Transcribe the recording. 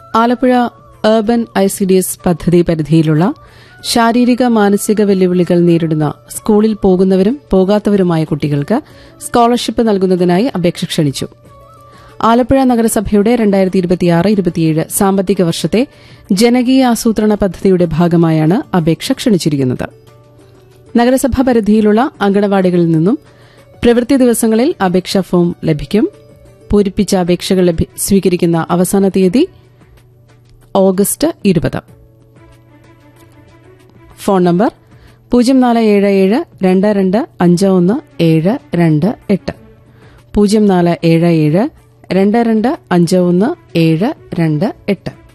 Alappuzha urban I C D S പദ്ധതി പരിധിയിലുള്ള ശാരീരിക മാനസിക വെല്ലുവിളികൾ നേരിടുന്ന സ്കൂളിൽ പോകുന്നവരും പോകാത്തവരുമായ കുട്ടികൾക്ക് സ്കോളർഷിപ്പ് നൽകുന്നതിനായി അപേക്ഷ ക്ഷണിച്ചു ആലപ്പുഴ നഗരസഭയുടെ രണ്ടായിരത്തി ഇരുപത്തിയാറ് ഇരുപത്തിയേഴ് സാമ്പത്തിക വർഷത്തെ ജനകീയ ആസൂത്രണ പദ്ധതിയുടെ ഭാഗമായാണ് അപേക്ഷ ക്ഷണിച്ചിരിക്കുന്നത് നഗരസഭാ പരിധിയിലുള്ള അങ്കണവാടികളിൽ നിന്നും പ്രവൃത്തി ദിവസങ്ങളിൽ അപേക്ഷാ ഫോം ലഭിക്കും പൂരിപ്പിച്ച അപേക്ഷകൾ ലഭി- സ്വീകരിക്കുന്ന അവസാന തീയതി ഓഗസ്റ്റ് ഇരുപത് ഫോൺ നമ്പർ പൂജ്യം നാല് ഏഴ് ഏഴ് രണ്ട് രണ്ട് അഞ്ച് ഒന്ന് ഏഴ് രണ്ട് എട്ട് പൂജ്യം നാല് ഏഴ് ഏഴ് രണ്ട് രണ്ട് അഞ്ച് ഒന്ന് ഏഴ് രണ്ട് എട്ട്